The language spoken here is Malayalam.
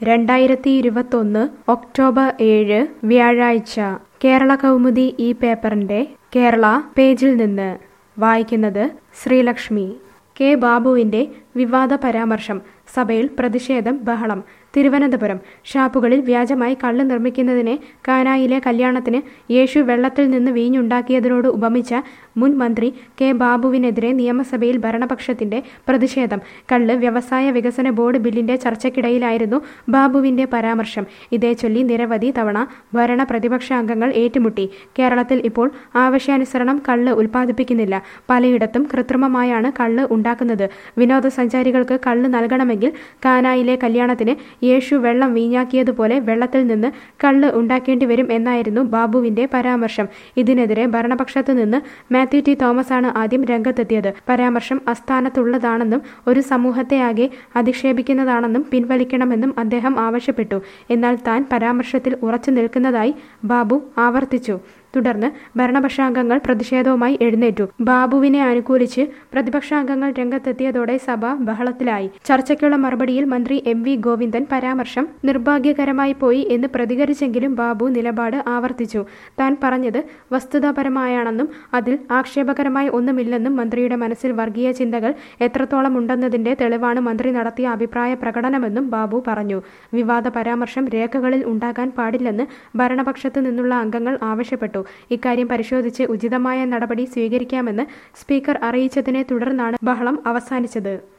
രണ്ടായിരത്തി ഇരുപത്തൊന്ന് ഒക്ടോബർ ഏഴ് വ്യാഴാഴ്ച കേരള കൗമുദി ഈ പേപ്പറിന്റെ കേരള പേജിൽ നിന്ന് വായിക്കുന്നത് ശ്രീലക്ഷ്മി കെ ബാബുവിന്റെ വിവാദ പരാമർശം സഭയിൽ പ്രതിഷേധം ബഹളം തിരുവനന്തപുരം ഷാപ്പുകളിൽ വ്യാജമായി കള്ള് നിർമ്മിക്കുന്നതിനെ കാനായിലെ കല്യാണത്തിന് യേശു വെള്ളത്തിൽ നിന്ന് വീഞ്ഞുണ്ടാക്കിയതിനോട് ഉപമിച്ച മുൻ മന്ത്രി കെ ബാബുവിനെതിരെ നിയമസഭയിൽ ഭരണപക്ഷത്തിന്റെ പ്രതിഷേധം കള്ള് വ്യവസായ വികസന ബോർഡ് ബില്ലിന്റെ ചർച്ചയ്ക്കിടയിലായിരുന്നു ബാബുവിന്റെ പരാമർശം ഇതേ ചൊല്ലി നിരവധി തവണ ഭരണ പ്രതിപക്ഷ അംഗങ്ങൾ ഏറ്റുമുട്ടി കേരളത്തിൽ ഇപ്പോൾ ആവശ്യാനുസരണം കള്ള് ഉൽപ്പാദിപ്പിക്കുന്നില്ല പലയിടത്തും കൃത്രിമമായാണ് കള്ള് ഉണ്ടാക്കുന്നത് വിനോദസഞ്ചാരികൾക്ക് കള്ള് നൽകണമെങ്കിൽ കാനായിലെ കല്യാണത്തിന് യേശു വെള്ളം വീഞ്ഞാക്കിയതുപോലെ വെള്ളത്തിൽ നിന്ന് കള്ള് ഉണ്ടാക്കേണ്ടി വരും എന്നായിരുന്നു ബാബുവിന്റെ പരാമർശം ഇതിനെതിരെ ഭരണപക്ഷത്തു നിന്ന് മാത്യു ടി തോമസാണ് ആദ്യം രംഗത്തെത്തിയത് പരാമർശം അസ്ഥാനത്തുള്ളതാണെന്നും ഒരു സമൂഹത്തെ ആകെ അധിക്ഷേപിക്കുന്നതാണെന്നും പിൻവലിക്കണമെന്നും അദ്ദേഹം ആവശ്യപ്പെട്ടു എന്നാൽ താൻ പരാമർശത്തിൽ ഉറച്ചു നിൽക്കുന്നതായി ബാബു ആവർത്തിച്ചു തുടർന്ന് ഭരണപക്ഷാംഗങ്ങൾ പ്രതിഷേധവുമായി എഴുന്നേറ്റു ബാബുവിനെ അനുകൂലിച്ച് പ്രതിപക്ഷാംഗങ്ങൾ രംഗത്തെത്തിയതോടെ സഭ ബഹളത്തിലായി ചർച്ചയ്ക്കുള്ള മറുപടിയിൽ മന്ത്രി എം വി ഗോവിന്ദൻ പരാമർശം നിർഭാഗ്യകരമായി പോയി എന്ന് പ്രതികരിച്ചെങ്കിലും ബാബു നിലപാട് ആവർത്തിച്ചു താൻ പറഞ്ഞത് വസ്തുതാപരമായാണെന്നും അതിൽ ആക്ഷേപകരമായി ഒന്നുമില്ലെന്നും മന്ത്രിയുടെ മനസ്സിൽ വർഗീയ ചിന്തകൾ എത്രത്തോളം ഉണ്ടെന്നതിന്റെ തെളിവാണ് മന്ത്രി നടത്തിയ അഭിപ്രായ പ്രകടനമെന്നും ബാബു പറഞ്ഞു വിവാദ പരാമർശം രേഖകളിൽ ഉണ്ടാകാൻ പാടില്ലെന്ന് ഭരണപക്ഷത്തു നിന്നുള്ള അംഗങ്ങൾ ആവശ്യപ്പെട്ടു ഇക്കാര്യം പരിശോധിച്ച് ഉചിതമായ നടപടി സ്വീകരിക്കാമെന്ന് സ്പീക്കർ അറിയിച്ചതിനെ തുടർന്നാണ് ബഹളം അവസാനിച്ചത്